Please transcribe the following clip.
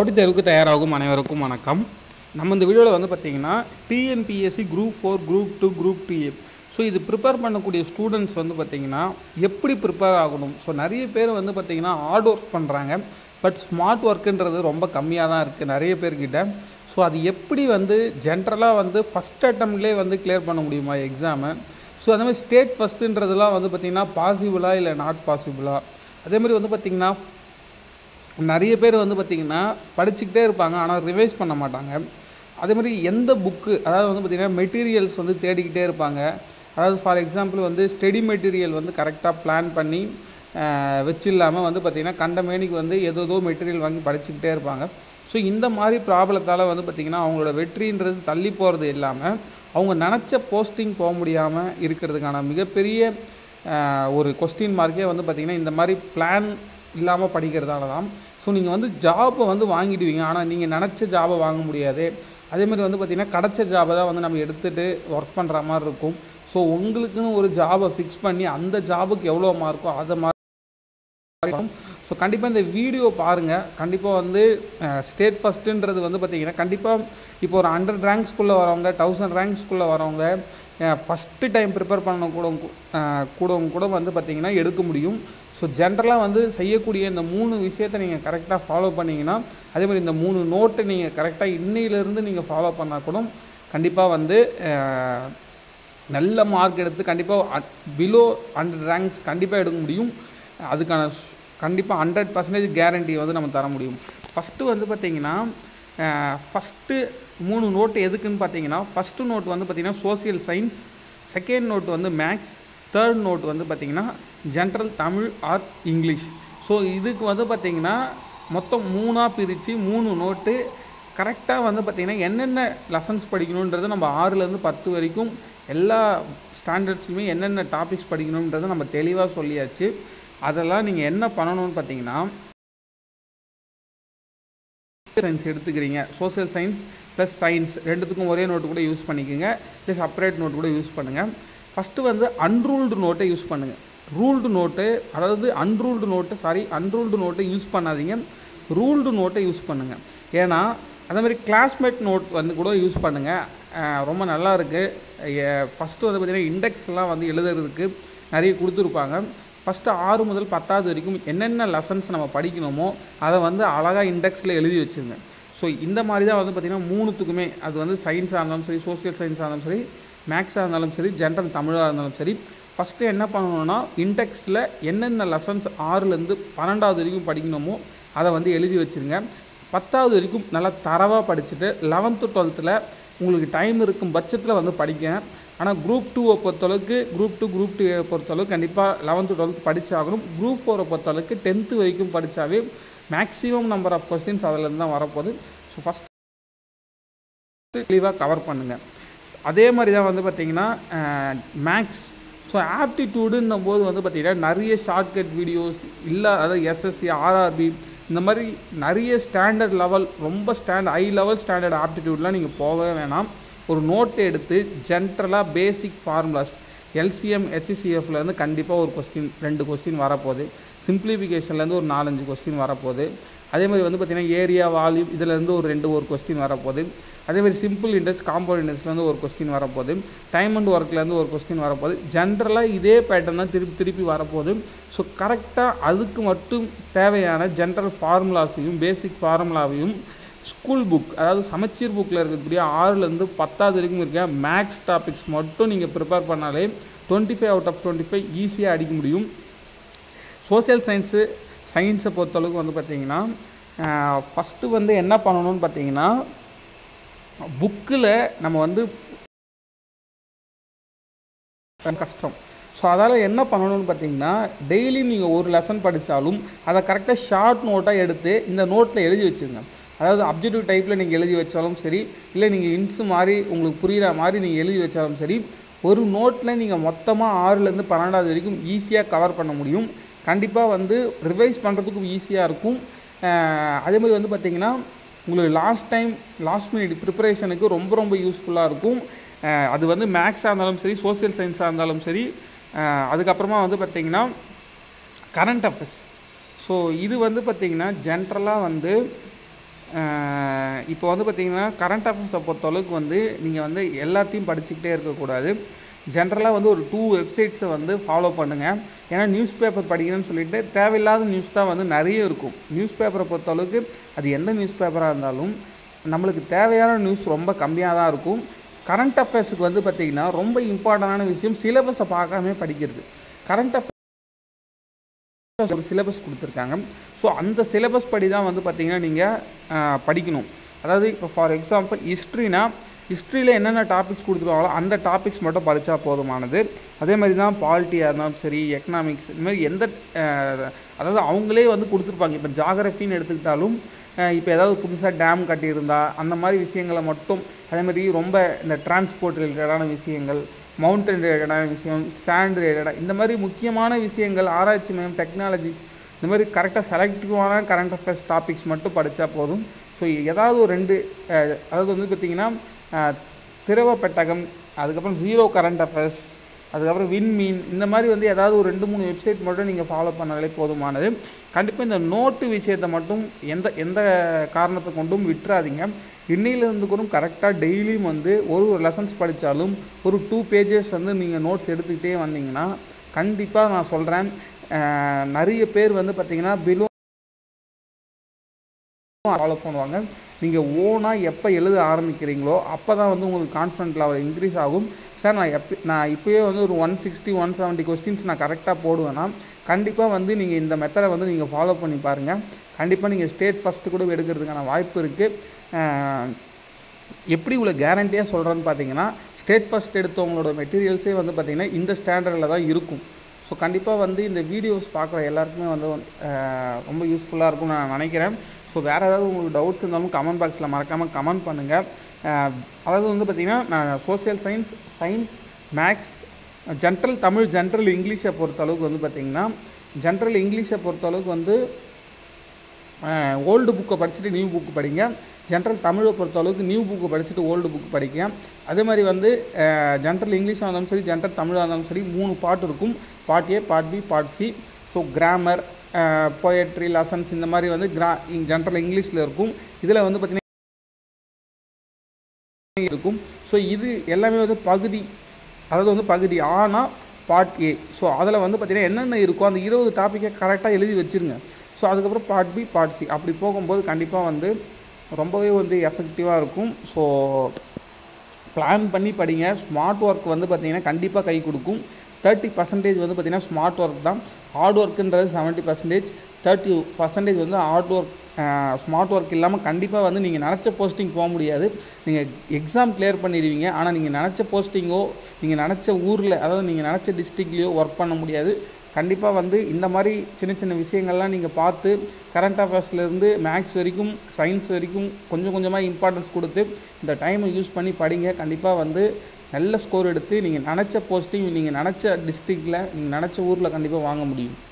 போட்டித் தேர்வுக்கு தயாராகும் அனைவருக்கும் வணக்கம் நம்ம இந்த வீடியோவில் வந்து பார்த்தீங்கன்னா TNPSC group four group two group two so இது ப்ரிப்பேர் பண்ணக்கூடிய ஸ்டூடெண்ட்ஸ் வந்து பார்த்திங்கன்னா எப்படி ப்ரிப்பேர் ஆகணும் ஸோ நிறைய பேர் வந்து பார்த்திங்கன்னா ஹார்ட் ஒர்க் பண்ணுறாங்க பட் ஸ்மார்ட் ஒர்க்குன்றது ரொம்ப கம்மியாக தான் இருக்குது நிறைய பேர்கிட்ட ஸோ அது எப்படி வந்து ஜென்ரலாக வந்து ஃபஸ்ட் அட்டம்ப்ட்லேயே வந்து கிளியர் பண்ண முடியுமா எக்ஸாமை ஸோ அந்த மாதிரி ஸ்டேட் ஃபஸ்ட்டுன்றதுலாம் வந்து பார்த்திங்கன்னா பாசிபிளா இல்லை நாட் பாசிபிளா அதே மாதிரி வந்து பார்த்திங்கன்னா நிறைய பேர் வந்து பார்த்திங்கன்னா படிச்சுக்கிட்டே இருப்பாங்க ஆனால் ரிவைஸ் பண்ண மாட்டாங்க அதே மாதிரி எந்த புக்கு அதாவது வந்து பார்த்திங்கன்னா மெட்டீரியல்ஸ் வந்து தேடிக்கிட்டே இருப்பாங்க அதாவது ஃபார் எக்ஸாம்பிள் வந்து ஸ்டடி மெட்டீரியல் வந்து கரெக்டாக பிளான் பண்ணி ஆஹ், வச்சு இல்லாமல் வந்து பார்த்திங்கன்னா கண்டமேனிக்கு வந்து ஏதோ ஏதோ மெட்டீரியல் வாங்கி படிச்சுக்கிட்டே இருப்பாங்க ஸோ இந்த மாதிரி ப்ராப்ளத்தால் வந்து பார்த்திங்கன்னா அவங்களோட வெற்றின்றது தள்ளி போகிறது இல்லாமல் அவங்க நினச்ச போஸ்டிங் போக முடியாமல் இருக்கிறதுக்கான மிகப்பெரிய ஆஹ், ஒரு கொஸ்டின் மார்க்கே வந்து பார்த்திங்கன்னா இந்த மாதிரி பிளான் இல்லாமல் படிக்கிறதால தான் ஸோ நீங்கள் வந்து ஜாப்பை வந்து வாங்கிடுவீங்க ஆனால் நீங்கள் நினச்ச ஜாபை வாங்க முடியாது அதே மாதிரி வந்து பார்த்திங்கன்னா கிடச்ச ஜாபை தான் வந்து நம்ம எடுத்துகிட்டு ஒர்க் பண்ணுற மாதிரி இருக்கும் ஸோ உங்களுக்குன்னு ஒரு ஜாபை ஃபிக்ஸ் பண்ணி அந்த ஜாபுக்கு எவ்வளோ மார்க்கோ அதை மாதிரி ஸோ கண்டிப்பாக இந்த வீடியோ பாருங்கள் கண்டிப்பாக வந்து ஸ்டேட் ஃபஸ்ட்டுன்றது வந்து பார்த்திங்கன்னா கண்டிப்பாக இப்போ ஒரு ஹண்ட்ரட் ரேங்க்ஸ்குள்ளே வரவங்க தௌசண்ட் ரேங்க்ஸ்குள்ளே வரவங்க ஃபஸ்ட்டு டைம் ப்ரிப்பேர் பண்ண கூட கூடவங்க கூட வந்து பார்த்திங்கன்னா எடுக்க முடியும் ஸோ ஜென்ரலாக வந்து செய்யக்கூடிய இந்த மூணு விஷயத்தை நீங்கள் கரெக்டாக ஃபாலோ பண்ணிங்கன்னா அதே மாதிரி இந்த மூணு நோட்டை நீங்கள் கரெக்டாக இன்னையிலேருந்து நீங்கள் ஃபாலோ பண்ணால் கூட கண்டிப்பாக வந்து அஹ், நல்ல மார்க் எடுத்து கண்டிப்பாக பிலோ ஹண்ட்ரட் ரேங்க்ஸ் கண்டிப்பாக எடுக்க முடியும் அதுக்கான கண்டிப்பாக ஹண்ட்ரட் பர்சன்டேஜ் கேரண்டி வந்து நம்ம தர முடியும் ஃபஸ்ட்டு வந்து பார்த்திங்கன்னா ஃபஸ்ட்டு மூணு நோட்டு எதுக்குன்னு பார்த்தீங்கன்னா ஃபஸ்ட்டு நோட் வந்து பார்த்திங்கன்னா சோசியல் சயின்ஸ் செகண்ட் நோட் வந்து மேக்ஸ் தேர்ட் நோட் வந்து பார்த்திங்கன்னா general Tamil or English so இதுக்கு வந்து பார்த்திங்கன்னா மொத்தம் மூணாக பிரித்து மூணு நோட்டு கரெக்டாக வந்து பார்த்திங்கன்னா என்னென்ன லெசன்ஸ் படிக்கணுன்றது நம்ம ஆறுலேருந்து பத்து வரைக்கும் எல்லா ஸ்டாண்டர்ட்ஸ்லையுமே என்னென்ன டாபிக்ஸ் படிக்கணுன்றதை நம்ம தெளிவாக சொல்லியாச்சு அதெல்லாம் நீங்கள் என்ன பண்ணணும்னு பார்த்தீங்கன்னா சயின்ஸ் எடுத்துக்கிறீங்க சோஷியல் சயின்ஸ் ப்ளஸ் சயின்ஸ் ரெண்டுத்துக்கும் ஒரே நோட்டு கூட யூஸ் பண்ணிக்கோங்க இல்லை செப்பரேட் நோட் கூட யூஸ் பண்ணுங்கள் ஃபஸ்ட்டு வந்து அன்ரூல்டு நோட்டை யூஸ் பண்ணுங்கள் ரூல்டு நோட்டு அதாவது அன்ரூல்டு நோட்டு சாரி அன்ரூல்டு நோட்டை யூஸ் பண்ணாதீங்க ரூல்டு நோட்டை யூஸ் பண்ணுங்கள் ஏன்னா அதே மாதிரி கிளாஸ்மேட் நோட் வந்து கூட யூஸ் பண்ணுங்கள் ரொம்ப நல்லா இருக்குது ஃபஸ்ட்டு வந்து பார்த்திங்கன்னா இண்டெக்ஸ்லாம் வந்து எழுதுறதுக்கு நிறைய கொடுத்துருப்பாங்க ஃபஸ்ட்டு ஆறு முதல் பத்தாவது வரைக்கும் என்னென்ன லெசன்ஸ் நம்ம படிக்கணுமோ அதை வந்து அழகாக இண்டெக்ஸில் எழுதி வச்சுருங்க ஸோ இந்த மாதிரி தான் வந்து பார்த்திங்கன்னா மூணுத்துக்குமே அது வந்து சயின்ஸாக இருந்தாலும் சரி சோஷியல் சயின்ஸாக இருந்தாலும் சரி மேக்ஸாக இருந்தாலும் சரி ஜென்ரல் தமிழாக இருந்தாலும் சரி ஃபஸ்ட்டு என்ன பண்ணணும்னா இண்டெக்ஸில் என்னென்ன லெசன்ஸ் ஆறுலேருந்து பன்னெண்டாவது வரைக்கும் படிக்கணுமோ அதை வந்து எழுதி வச்சுருங்க பத்தாவது வரைக்கும் நல்லா தரவாக படிச்சுட்டு லெவன்த்து டுவெல்த்தில் உங்களுக்கு டைம் இருக்கும் பட்சத்தில் வந்து படிங்க ஆனால் குரூப் டூவை பொறுத்தளவுக்கு குரூப் டூ குரூப் டூ பொறுத்தளவுக்கு கண்டிப்பாக லெவன்த்து டுவெல்த்து படிச்சாகணும் குரூப் ஃபோரை பொறுத்தளவுக்கு டென்த்து வரைக்கும் படித்தாவே மேக்ஸிமம் நம்பர் ஆஃப் கொஸ்டின்ஸ் அதிலேருந்து தான் வரப்போகுது ஸோ ஃபஸ்ட் தெளிவாக கவர் பண்ணுங்கள் அதே மாதிரி தான் வந்து பார்த்திங்கன்னா மேக்ஸ் ஸோ ஆப்டிடியூடுன்னும் போது வந்து பார்த்திங்கன்னா நிறைய ஷார்ட்கட் வீடியோஸ் இல்லை அதாவது எஸ்எஸ்சி ஆர்ஆர்பி இந்த மாதிரி நிறைய ஸ்டாண்டர்ட் லெவல் ரொம்ப ஸ்டாண்ட் ஹை லெவல் ஸ்டாண்டர்ட் ஆப்டிடியூட்லாம் நீங்கள் போகவே வேணாம் ஒரு நோட்டை எடுத்து ஜென்ரலாக பேசிக் ஃபார்முலாஸ் எல்சிஎம் ஹெச்சிசிஎஃப்லேருந்து கண்டிப்பாக ஒரு கொஸ்டின் ரெண்டு கொஸ்டின் வரப்போகுது சிம்பிளிஃபிகேஷன்லேருந்து ஒரு நாலஞ்சு கொஸ்டின் வரப்போகுது அதே மாதிரி வந்து பார்த்திங்கன்னா ஏரியா வால்யூம் இதிலேருந்து ஒரு ரெண்டு ஒரு கொஸ்டின் வரப்போகுது அதே மாதிரி சிம்பிள் இண்டெக்ஸ் காம்பவுண்ட் இண்டெக்ஸ்லேருந்து ஒரு கொஸ்டின் வரப்போகுது டைம் அண்ட் ஒர்க்லேருந்து ஒரு கொஸ்டின் வரப்போகுது ஜென்ரலாக இதே பேட்டர்ன் தான் திருப்பி திருப்பி வரப்போகுது ஸோ கரெக்டாக அதுக்கு மட்டும் தேவையான ஜென்ரல் ஃபார்முலாஸையும் பேசிக் ஃபார்முலாவையும் ஸ்கூல் புக் அதாவது சமச்சீர் புக்கில் இருக்கக்கூடிய ஆறுலேருந்து பத்தாவது வரைக்கும் இருக்க மேக்ஸ் டாபிக்ஸ் மட்டும் நீங்கள் ப்ரிப்பேர் பண்ணாலே twenty five out of twenty five ஈஸியாக அடிக்க முடியும் சோஷியல் சயின்ஸு சயின்ஸை பொறுத்தளவுக்கு வந்து பார்த்திங்கன்னா ஃபஸ்ட்டு வந்து என்ன பண்ணணும்னு பார்த்தீங்கன்னா புக்கில் நம்ம வந்து கஷ்டம் ஸோ அதால் என்ன பண்ணணும்னு பார்த்தீங்கன்னா டெய்லி நீங்கள் ஒரு லெசன் படித்தாலும் அதை கரெக்டாக ஷார்ட் நோட்டாக எடுத்து இந்த நோட்டில் எழுதி வச்சுருங்க அதாவது அப்ஜெக்டிவ் டைப்பில் நீங்கள் எழுதி வச்சாலும் சரி இல்லை நீங்கள் இன்ஸ் மாதிரி உங்களுக்கு புரிகிற மாதிரி நீங்கள் எழுதி வச்சாலும் சரி ஒரு நோட்டில் நீங்கள் மொத்தமாக ஆறுலேருந்து பன்னெண்டாவது வரைக்கும் ஈஸியாக கவர் பண்ண முடியும் கண்டிப்பாக வந்து ரிவைஸ் பண்ணுறதுக்கும் ஈஸியாக இருக்கும் அஹ் அதே மாதிரி வந்து பார்த்திங்கன்னா உங்களுக்கு லாஸ்ட் டைம் லாஸ்ட் மினிட் ப்ரிப்பரேஷனுக்கு ரொம்ப ரொம்ப யூஸ்ஃபுல்லாக இருக்கும் அஹ் அது வந்து மேக்ஸாக இருந்தாலும் சரி சோஷியல் சயின்ஸாக இருந்தாலும் சரி அஹ் அதுக்கப்புறமா வந்து பார்த்திங்கன்னா கரண்ட் அஃபேர்ஸ் ஸோ இது வந்து பார்த்திங்கன்னா ஜென்ரலாக வந்து இப்போ வந்து பார்த்தீங்கன்னா கரண்ட் அஃபேர்ஸை பொறுத்தளவுக்கு வந்து நீங்கள் வந்து எல்லாத்தையும் படிச்சுக்கிட்டே இருக்கக்கூடாது ஜென்ரலாக வந்து ஒரு டூ வெப்சைட்ஸை வந்து ஃபாலோ பண்ணுங்கள் ஏன்னா நியூஸ் பேப்பர் படிக்கணும்னு சொல்லிட்டு தேவையில்லாத நியூஸ் தான் வந்து நிறைய இருக்கும் நியூஸ் பேப்பரை பொறுத்தளவுக்கு அது எந்த நியூஸ் பேப்பராக இருந்தாலும் நம்மளுக்கு தேவையான நியூஸ் ரொம்ப கம்மியாக தான் இருக்கும் கரண்ட் அஃபேர்ஸுக்கு வந்து பார்த்திங்கன்னா ரொம்ப இம்பார்ட்டண்டான விஷயம் சிலபஸை பார்க்காம படிக்கிறது கரண்ட் அஃபேர்ஸ் ஒரு சிலபஸ் கொடுத்துருக்காங்க ஸோ அந்த சிலபஸ் படி தான் வந்து பார்த்திங்கன்னா நீங்கள் படிக்கணும் அதாவது இப்போ ஃபார் எக்ஸாம்பிள் ஹிஸ்ட்ரினா ஹிஸ்ட்ரியில் என்னென்ன டாபிக்ஸ் கொடுத்துருவாங்களோ அந்த டாபிக்ஸ் மட்டும் படித்தா போதுமானது அதே மாதிரி தான் பாலிட்டியாக இருந்தாலும் சரி எக்கனாமிக்ஸ் இந்த மாதிரி எந்த அஹ், அதாவது அவங்களே வந்து கொடுத்துருப்பாங்க இப்போ ஜாகிரஃபின்னு எடுத்துக்கிட்டாலும் அஹ், இப்போ ஏதாவது புதுசாக டேம் கட்டியிருந்தா அந்த மாதிரி விஷயங்களை மட்டும் அதே மாதிரி ரொம்ப இந்த டிரான்ஸ்போர்ட் ரிலேட்டடான விஷயங்கள் மவுண்டன் ரிலேட்டடான விஷயம் சாண்ட் ரிலேட்டடாக இந்த மாதிரி முக்கியமான விஷயங்கள் ஆராய்ச்சி மையம் டெக்னாலஜிஸ் இந்த மாதிரி கரெக்டாக செலக்டிவான கரண்ட் அஃபேர்ஸ் டாபிக்ஸ் மட்டும் படித்தா போதும் ஸோ ஏதாவது ஒரு ரெண்டு அஹ், அதாவது வந்து பார்த்திங்கன்னா அஹ், திரவ பெட்டகம் அதுக்கப்புறம் ஜீரோ கரண்ட் அஃபேர்ஸ் அதுக்கப்புறம் விண்மீன் இந்த மாதிரி வந்து ஏதாவது ஒரு ரெண்டு மூணு வெப்சைட் மட்டும் நீங்கள் ஃபாலோ பண்ணாலே போதுமானது கண்டிப்பாக இந்த நோட்டு விஷயத்தை மட்டும் எந்த எந்த காரணத்தை கொண்டும் விட்டுறாதீங்க இன்னையிலேருந்து கூட கரெக்டாக டெய்லியும் வந்து ஒரு ஒரு லெசன்ஸ் படித்தாலும் ஒரு டூ பேஜஸ் வந்து நீங்கள் நோட்ஸ் எடுத்துக்கிட்டே வந்தீங்கன்னா கண்டிப்பாக நான் சொல்கிறேன் நிறைய பேர் வந்து பார்த்தீங்கன்னா பிலோ ஃபாலோ பண்ணுவாங்க நீங்கள் ஓனாக எப்போ எழுத ஆரம்பிக்கிறீங்களோ அப்போ தான் வந்து உங்களுக்கு கான்ஃபிடன்ட் லெவல் இன்க்ரீஸ் ஆகும் சார் நான் எப்போ நான் இப்போயே வந்து ஒரு one sixty one seventy questions நான் கரெக்டாக போடுவேன்னா கண்டிப்பாக வந்து நீங்கள் இந்த மெத்தடை வந்து நீங்கள் ஃபாலோ பண்ணி பாருங்கள் கண்டிப்பாக நீங்கள் ஸ்டேட் ஃபஸ்ட்டு கூட எடுக்கிறதுக்கான வாய்ப்பு இருக்குது எப்படி இவ்வளோ கேரண்டியாக சொல்கிறேன்னு பார்த்தீங்கன்னா ஸ்டேட் ஃபஸ்ட் எடுத்தவங்களோட மெட்டீரியல்ஸே வந்து பார்த்திங்கன்னா இந்த ஸ்டாண்டர்டில் தான் இருக்கும் ஸோ கண்டிப்பாக வந்து இந்த வீடியோஸ் பார்க்குற எல்லாருக்குமே வந்து அஹ், ரொம்ப யூஸ்ஃபுல்லாக இருக்கும்னு நான் நினைக்கிறேன் ஸோ வேறு ஏதாவது உங்களுக்கு டவுட்ஸ் இருந்தாலும் கமெண்ட் பாக்ஸில் மறக்காமல் கமெண்ட் பண்ணுங்கள் அதாவது வந்து பார்த்திங்கன்னா நான் social science science maths general Tamil general இங்கிலீஷை பொறுத்த அளவுக்கு வந்து பார்த்திங்கன்னா ஜென்ரல் இங்கிலீஷை பொறுத்த அளவுக்கு வந்து ஓல்டு புக்கை படிச்சுட்டு நியூ புக்கு படிங்க ஜென்ரல் தமிழை பொறுத்த அளவுக்கு நியூ புக்கு படிச்சுட்டு ஓல்டு புக் படிங்க அதே மாதிரி வந்து ஜென்ரல் இங்கிலீஷாக இருந்தாலும் சரி ஜென்ரல் தமிழாக இருந்தாலும் சரி மூணு பாட்டு இருக்கும் part A part B part C so grammar poetry lessons இந்த மாதிரி வந்து கிரா ஜென்ரல் இங்கிலீஷில் இருக்கும் இதில் வந்து பார்த்திங்கன்னா இருக்கும் ஸோ இது எல்லாமே வந்து பகுதி அதாவது வந்து பகுதி ஆனால் பார்ட் ஏ ஸோ அதில் வந்து பார்த்திங்கன்னா என்னென்ன இருக்கோ அந்த இருபது டாப்பிக்கை கரெக்டாக எழுதி வச்சுருங்க ஸோ அதுக்கப்புறம் பார்ட் பி பார்ட் சி அப்படி போகும்போது கண்டிப்பாக வந்து ரொம்பவே வந்து எஃபெக்டிவாக இருக்கும் ஸோ பிளான் பண்ணி படிங்க ஸ்மார்ட் ஒர்க் வந்து பார்த்திங்கன்னா கண்டிப்பாக கை கொடுக்கும் தேர்ட்டி பர்சன்டேஜ் வந்து பார்த்திங்கன்னா ஸ்மார்ட் ஒர்க் தான் ஹார்ட் ஒர்க்குன்றது செவன்ட்டி பர்சன்டேஜ் தேர்ட்டி பர்சன்டேஜ் வந்து ஹார்ட் ஒர்க் ஸ்மார்ட் ஒர்க் இல்லாமல் கண்டிப்பாக வந்து நீங்கள் நினச்ச போஸ்டிங் போக முடியாது நீங்கள் எக்ஸாம் கிளியர் பண்ணிடுவீங்க ஆனால் நீங்கள் நினச்ச போஸ்டிங்கோ நீங்கள் நினச்ச ஊரில் அதாவது நீங்கள் நினச்ச டிஸ்ட்ரிக்ட்லேயோ ஒர்க் பண்ண முடியாது கண்டிப்பாக வந்து இந்த மாதிரி சின்ன சின்ன விஷயங்கள்லாம் நீங்கள் பார்த்து கரண்ட் அஃபேர்ஸ்லேருந்து மேக்ஸ் வரைக்கும் சயின்ஸ் வரைக்கும் கொஞ்சம் கொஞ்சமாக இம்பார்ட்டன்ஸ் கொடுத்து இந்த டைமை யூஸ் பண்ணி படிங்க கண்டிப்பாக வந்து நல்ல ஸ்கோர் எடுத்து நீங்கள் நினச்ச போஸ்டிங் நீங்கள் நினச்ச டிஸ்ட்ரிக்டில் நீங்கள் நினச்ச ஊரில் கண்டிப்பாக வாங்க முடியும்